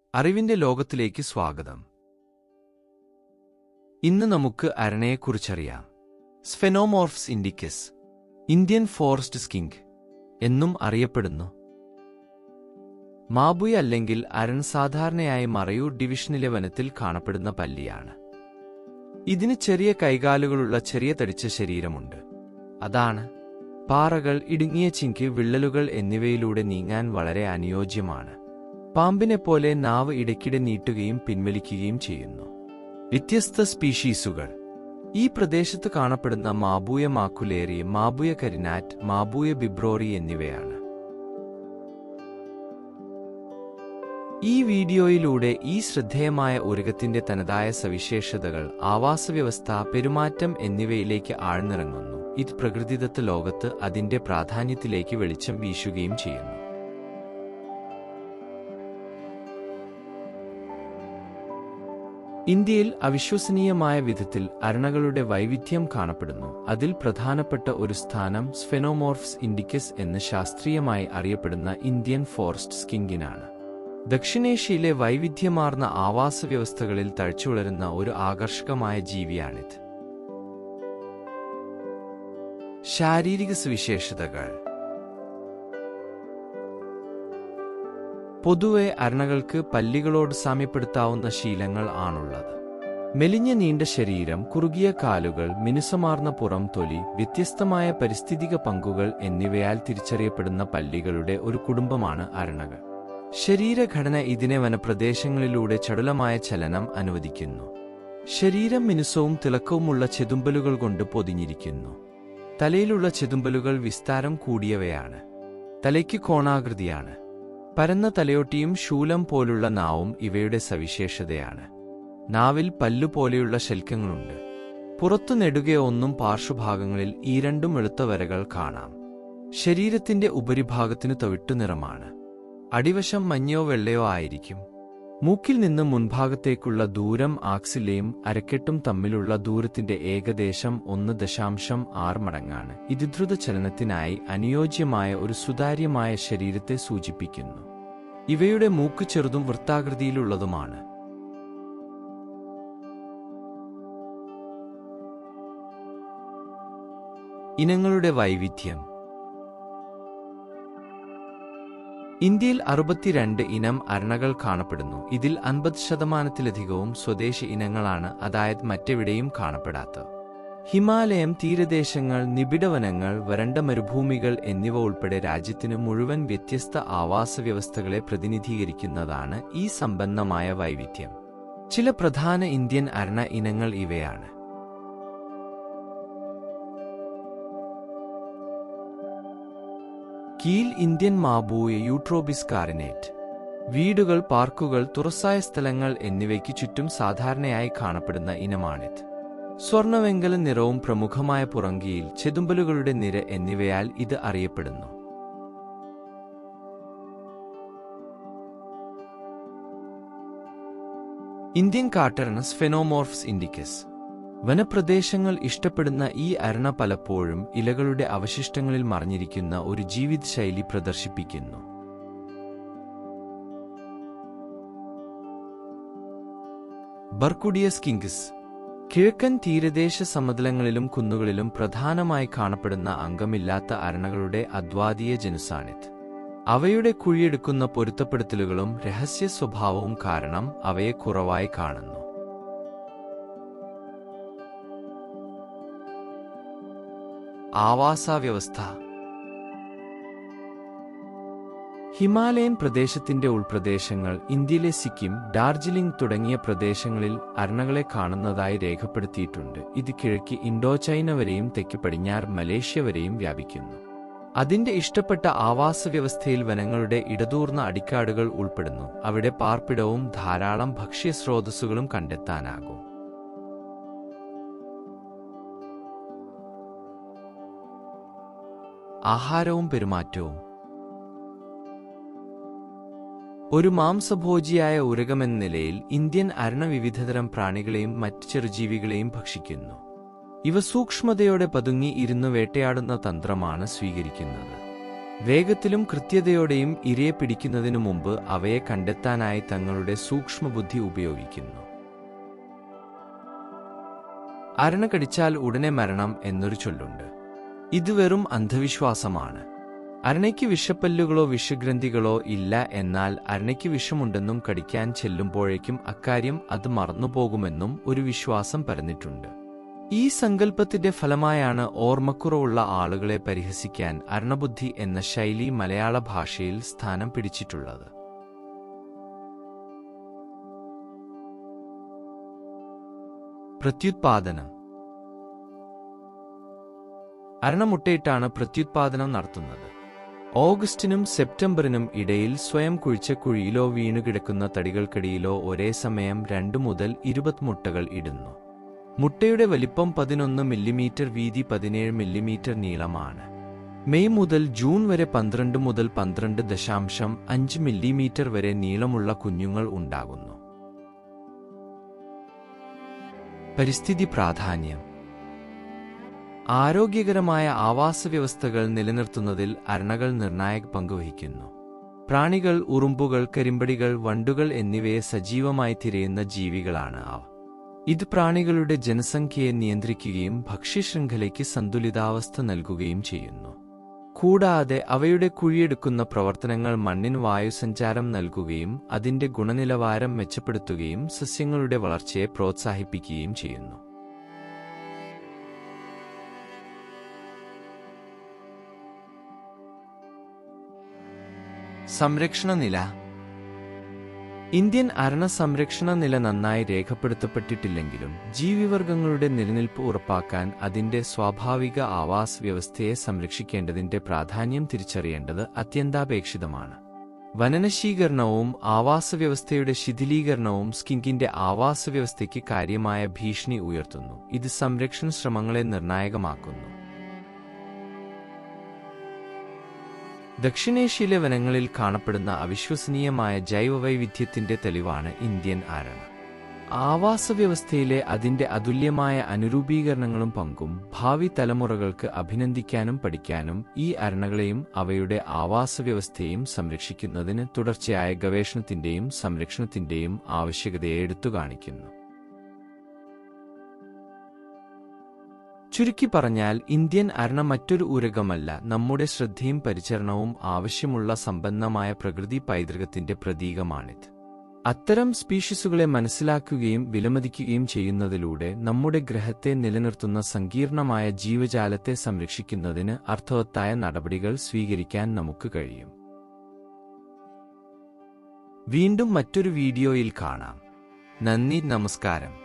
അറിവിന്റെ ലോകത്തിലേക്ക് സ്വാഗതം ഇന്ന് നമുക്ക് അരണയെക്കുറിച്ചറിയാം സ്ഫെനോമോർഫ്സ് ഇൻഡിക്കസ് ഇന്ത്യൻ ഫോറസ്റ്റ് സ്കിങ്ക് എന്നും അറിയപ്പെടുന്നു മാബുയ അല്ലെങ്കിൽ അരൺ സാധാരണയായി മറയൂർ ഡിവിഷനിലെ വനത്തിൽ കാണപ്പെടുന്ന പല്ലിയാണ് ഇതിന് ചെറിയ കൈകാലുകളുള്ള ചെറിയ തടിച്ച ശരീരമുണ്ട് അതാണ് പാറകൾ ഇടുങ്ങിയ ചിങ്ക് വിള്ളലുകൾ എന്നിവയിലൂടെ നീങ്ങാൻ വളരെ അനുയോജ്യമാണ് പാമ്പിനെപ്പോലെ നാവ് ഇടയ്ക്കിടെ നീട്ടുകയും പിൻവലിക്കുകയും ചെയ്യുന്നു വ്യത്യസ്ത സ്പീഷീസുകൾ ഈ പ്രദേശത്ത് കാണപ്പെടുന്ന മാബൂയ മാക്കുലേറി മാബൂയ കരിനാറ്റ് മാബൂയ ബിബ്രോറി എന്നിവയാണ് ഈ വീഡിയോയിലൂടെ ഈ ശ്രദ്ധേയമായ ഉരകത്തിന്റെ തനതായ സവിശേഷതകൾ ആവാസവ്യവസ്ഥ പെരുമാറ്റം എന്നിവയിലേക്ക് ആഴ്ന്നിറങ്ങുന്നു ഇത് പ്രകൃതിദത്ത ലോകത്ത് അതിന്റെ പ്രാധാന്യത്തിലേക്ക് വെളിച്ചം വീശുകയും ചെയ്യുന്നു ഇന്ത്യയിൽ അവിശ്വസനീയമായ വിധത്തിൽ അരണകളുടെ വൈവിധ്യം കാണപ്പെടുന്നു അതിൽ പ്രധാനപ്പെട്ട ഒരു സ്ഥാനം സ്ഫെനോമോർഫ്സ് ഇൻഡിക്കസ് എന്ന് ശാസ്ത്രീയമായി അറിയപ്പെടുന്ന ഇന്ത്യൻ ഫോറസ്റ്റ് സ്കിങ്കിനാണ് ദക്ഷിണേഷ്യയിലെ വൈവിധ്യമാർന്ന ആവാസവ്യവസ്ഥകളിൽ തഴച്ചുവളരുന്ന ഒരു ആകർഷകമായ ജീവിയാണിത് ശാരീരിക സവിശേഷതകൾ പൊതുവെ അരണകൾക്ക് പല്ലികളോട് സാമ്യപ്പെടുത്താവുന്ന ശീലങ്ങൾ ആണുള്ളത് മെലിഞ്ഞ നീണ്ട ശരീരം കുറുകിയ കാലുകൾ മിനുസമാർന്ന പുറം തൊലി വ്യത്യസ്തമായ പരിസ്ഥിതിക പങ്കുകൾ എന്നിവയാൽ തിരിച്ചറിയപ്പെടുന്ന പല്ലികളുടെ ഒരു കുടുംബമാണ് അരണകൾ ശരീരഘടന ഇതിനെ വനപ്രദേശങ്ങളിലൂടെ ചടുലമായ ചലനം അനുവദിക്കുന്നു ശരീരം മിനുസവും തിളക്കവുമുള്ള ചെതുമ്പലുകൾ കൊണ്ട് പൊതിഞ്ഞിരിക്കുന്നു തലയിലുള്ള ചെതുമ്പലുകൾ വിസ്താരം കൂടിയവയാണ് തലയ്ക്ക് കോണാകൃതിയാണ് പരന്ന തലയോട്ടിയും ശൂലം പോലുള്ള നാവും ഇവയുടെ സവിശേഷതയാണ് നാവിൽ പല്ലുപോലെയുള്ള ശൽക്കങ്ങളുണ്ട് പുറത്തു നെടുകയോ ഒന്നും പാർശ്വഭാഗങ്ങളിൽ ഈ രണ്ടും വെളുത്ത വരകൾ കാണാം ശരീരത്തിന്റെ ഉപരിഭാഗത്തിനു തവിട്ടു നിറമാണ് അടിവശം മഞ്ഞയോ വെള്ളയോ ആയിരിക്കും മൂക്കിൽ നിന്ന് മുൻഭാഗത്തേക്കുള്ള ദൂരം ആക്സിലയും അരക്കെട്ടും തമ്മിലുള്ള ദൂരത്തിന്റെ ഏകദേശം ഒന്ന് ദശാംശം ആറ് മടങ്ങാണ് ഇത് ദ്രുത ചലനത്തിനായി അനുയോജ്യമായ ഒരു സുതാര്യമായ ശരീരത്തെ സൂചിപ്പിക്കുന്നു ഇവയുടെ മൂക്ക് ചെറുതും വൃത്താകൃതിയിലുള്ളതുമാണ് ഇനങ്ങളുടെ വൈവിധ്യം ഇന്ത്യയിൽ അറുപത്തിരണ്ട് ഇനം അരണകൾ കാണപ്പെടുന്നു ഇതിൽ അൻപത് ശതമാനത്തിലധികവും സ്വദേശി ഇനങ്ങളാണ് അതായത് മറ്റെവിടെയും കാണപ്പെടാത്ത ഹിമാലയം തീരദേശങ്ങൾ നിബിഡവനങ്ങൾ വരണ്ട മരുഭൂമികൾ എന്നിവ ഉൾപ്പെടെ രാജ്യത്തിന് മുഴുവൻ വ്യത്യസ്ത ആവാസ വ്യവസ്ഥകളെ പ്രതിനിധീകരിക്കുന്നതാണ് ഈ സമ്പന്നമായ വൈവിധ്യം ചില പ്രധാന ഇന്ത്യൻ അരണ ഇനങ്ങൾ ഇവയാണ് കീൽ ഇന്ത്യൻ മാബൂയ യൂട്രോബിസ് കാറിനേറ്റ് വീടുകൾ പാർക്കുകൾ തുറസായ സ്ഥലങ്ങൾ എന്നിവയ്ക്ക് ചുറ്റും സാധാരണയായി കാണപ്പെടുന്ന ഇനമാണിത് സ്വർണവെങ്കല നിറവും പ്രമുഖമായ പുറങ്കിയിൽ ചെതുമ്പലുകളുടെ നിര എന്നിവയാൽ ഇത് അറിയപ്പെടുന്നു ഇന്ത്യൻ കാട്ടർണസ് ഫെനോമോർഫ്സ് ഇൻഡിക്കസ് വനപ്രദേശങ്ങൾ ഇഷ്ടപ്പെടുന്ന ഈ അരണ പലപ്പോഴും ഇലകളുടെ അവശിഷ്ടങ്ങളിൽ മറഞ്ഞിരിക്കുന്ന ഒരു ജീവിത ശൈലി പ്രദർശിപ്പിക്കുന്നു ബർക്കുഡിയസ് കിങ്കിസ് കിഴക്കൻ തീരദേശ സമതലങ്ങളിലും കുന്നുകളിലും പ്രധാനമായി കാണപ്പെടുന്ന അംഗമില്ലാത്ത അരണകളുടെ അദ്വാതീയ ജനുസാണിത് അവയുടെ കുഴിയെടുക്കുന്ന പൊരുത്തപ്പെടുത്തലുകളും രഹസ്യ സ്വഭാവവും കാരണം അവയെ കുറവായി കാണുന്നു ആവാസവ്യവസ്ഥ ഹിമാലയൻ പ്രദേശത്തിന്റെ ഉൾപ്രദേശങ്ങൾ ഇന്ത്യയിലെ സിക്കിം ഡാർജിലിംഗ് തുടങ്ങിയ പ്രദേശങ്ങളിൽ അരണകളെ കാണുന്നതായി രേഖപ്പെടുത്തിയിട്ടുണ്ട് ഇത് കിഴക്ക് ഇൻഡോ ചൈന വരെയും തെക്ക് പടിഞ്ഞാറ് മലേഷ്യ വരെയും വ്യാപിക്കുന്നു അതിന്റെ ഇഷ്ടപ്പെട്ട ആവാസവ്യവസ്ഥയിൽ വനങ്ങളുടെ ഇടതൂർന്ന അടിക്കാടുകൾ ഉൾപ്പെടുന്നു അവിടെ പാർപ്പിടവും ധാരാളം ഭക്ഷ്യസ്രോതസ്സുകളും കണ്ടെത്താനാകും ആഹാരവും പെരുമാറ്റവും ഒരു മാംസഭോജിയായ ഉരകമെന്ന നിലയിൽ ഇന്ത്യൻ അരണ വിവിധതരം പ്രാണികളെയും മറ്റ് ചെറുജീവികളെയും ഭക്ഷിക്കുന്നു ഇവ സൂക്ഷ്മതയോടെ പതുങ്ങി ഇരുന്ന് വേട്ടയാടുന്ന തന്ത്രമാണ് സ്വീകരിക്കുന്നത് വേഗത്തിലും കൃത്യതയോടെയും ഇരയെ പിടിക്കുന്നതിനു മുമ്പ് അവയെ കണ്ടെത്താനായി തങ്ങളുടെ സൂക്ഷ്മബുദ്ധി ഉപയോഗിക്കുന്നു അരണ കടിച്ചാൽ ഉടനെ മരണം എന്നൊരു ചൊല്ലുണ്ട് ഇത് വെറും അന്ധവിശ്വാസമാണ് അരണയ്ക്ക് വിഷപ്പല്ലുകളോ വിഷഗ്രന്ഥികളോ ഇല്ല എന്നാൽ അരണയ്ക്ക് വിഷമുണ്ടെന്നും കടിക്കാൻ ചെല്ലുമ്പോഴേക്കും അക്കാര്യം അത് മറന്നുപോകുമെന്നും ഒരു വിശ്വാസം പരന്നിട്ടുണ്ട് ഈ സങ്കല്പത്തിന്റെ ഫലമായാണ് ഓർമ്മക്കുറവുള്ള ആളുകളെ പരിഹസിക്കാൻ അരണബുദ്ധി എന്ന ശൈലി മലയാള ഭാഷയിൽ സ്ഥാനം പിടിച്ചിട്ടുള്ളത് പ്രത്യുത്പാദനം അരണമുട്ടയിട്ടാണ് പ്രത്യുത്പാദനം നടത്തുന്നത് ഓഗസ്റ്റിനും സെപ്റ്റംബറിനും ഇടയിൽ സ്വയം കുഴിച്ച കുഴിയിലോ വീണുകിടക്കുന്ന തടികൾക്കടിയിലോ ഒരേ സമയം രണ്ടു മുതൽ ഇരുപത് മുട്ടകൾ ഇടുന്നു മുട്ടയുടെ വലിപ്പം പതിനൊന്ന് മില്ലിമീറ്റർ വീതി പതിനേഴ് മില്ലിമീറ്റർ നീളമാണ് മെയ് മുതൽ ജൂൺ വരെ പന്ത്രണ്ട് മുതൽ പന്ത്രണ്ട് ദശാംശം അഞ്ച് മില്ലിമീറ്റർ വരെ നീളമുള്ള കുഞ്ഞുങ്ങൾ ഉണ്ടാകുന്നു പരിസ്ഥിതി പ്രാധാന്യം ആരോഗ്യകരമായ ആവാസവ്യവസ്ഥകൾ നിലനിർത്തുന്നതിൽ അരണകൾ നിർണായക പങ്കുവഹിക്കുന്നു പ്രാണികൾ ഉറുമ്പുകൾ കരിമ്പടികൾ വണ്ടുകൾ എന്നിവയെ സജീവമായി തിരയുന്ന ജീവികളാണ് അവ ഇത് പ്രാണികളുടെ ജനസംഖ്യയെ നിയന്ത്രിക്കുകയും ഭക്ഷ്യശൃംഖലയ്ക്ക് സന്തുലിതാവസ്ഥ നൽകുകയും ചെയ്യുന്നു കൂടാതെ അവയുടെ കുഴിയെടുക്കുന്ന പ്രവർത്തനങ്ങൾ മണ്ണിന് വായുസഞ്ചാരം നൽകുകയും അതിന്റെ ഗുണനിലവാരം മെച്ചപ്പെടുത്തുകയും സസ്യങ്ങളുടെ വളർച്ചയെ പ്രോത്സാഹിപ്പിക്കുകയും ചെയ്യുന്നു സംരക്ഷണ നില ഇന്ത്യൻ അരണ സംരക്ഷണ നില നന്നായി രേഖപ്പെടുത്തപ്പെട്ടിട്ടില്ലെങ്കിലും ജീവിവർഗങ്ങളുടെ നിലനിൽപ്പ് ഉറപ്പാക്കാൻ അതിന്റെ സ്വാഭാവിക ആവാസ വ്യവസ്ഥയെ സംരക്ഷിക്കേണ്ടതിന്റെ പ്രാധാന്യം തിരിച്ചറിയേണ്ടത് അത്യന്താപേക്ഷിതമാണ് വനനശീകരണവും ആവാസവ്യവസ്ഥയുടെ ശിഥിലീകരണവും സ്കിങ്കിന്റെ ആവാസവ്യവസ്ഥയ്ക്ക് കാര്യമായ ഭീഷണി ഉയർത്തുന്നു ഇത് സംരക്ഷണ ശ്രമങ്ങളെ നിർണായകമാക്കുന്നു ദക്ഷിണേഷ്യയിലെ വനങ്ങളിൽ കാണപ്പെടുന്ന അവിശ്വസനീയമായ ജൈവവൈവിധ്യത്തിന്റെ തെളിവാണ് ഇന്ത്യൻ ആരണ ആവാസവ്യവസ്ഥയിലെ അതിന്റെ അതുല്യമായ അനുരൂപീകരണങ്ങളും പങ്കും ഭാവി തലമുറകൾക്ക് അഭിനന്ദിക്കാനും പഠിക്കാനും ഈ അരണകളെയും അവയുടെ ആവാസവ്യവസ്ഥയെയും സംരക്ഷിക്കുന്നതിന് തുടർച്ചയായ ഗവേഷണത്തിന്റെയും സംരക്ഷണത്തിന്റെയും ആവശ്യകതയെ എടുത്തുകാണിക്കുന്നു ചുരുക്കി പറഞ്ഞാൽ ഇന്ത്യൻ അരണ മറ്റൊരു ഊരകമല്ല നമ്മുടെ ശ്രദ്ധയും പരിചരണവും ആവശ്യമുള്ള സമ്പന്നമായ പ്രകൃതി പൈതൃകത്തിന്റെ പ്രതീകമാണിത് അത്തരം സ്പീഷീസുകളെ മനസ്സിലാക്കുകയും വിലമതിക്കുകയും ചെയ്യുന്നതിലൂടെ നമ്മുടെ ഗ്രഹത്തെ നിലനിർത്തുന്ന സങ്കീർണമായ ജീവജാലത്തെ സംരക്ഷിക്കുന്നതിന് അർത്ഥവത്തായ നടപടികൾ സ്വീകരിക്കാൻ നമുക്ക് കഴിയും വീണ്ടും മറ്റൊരു വീഡിയോയിൽ കാണാം നന്ദി നമസ്കാരം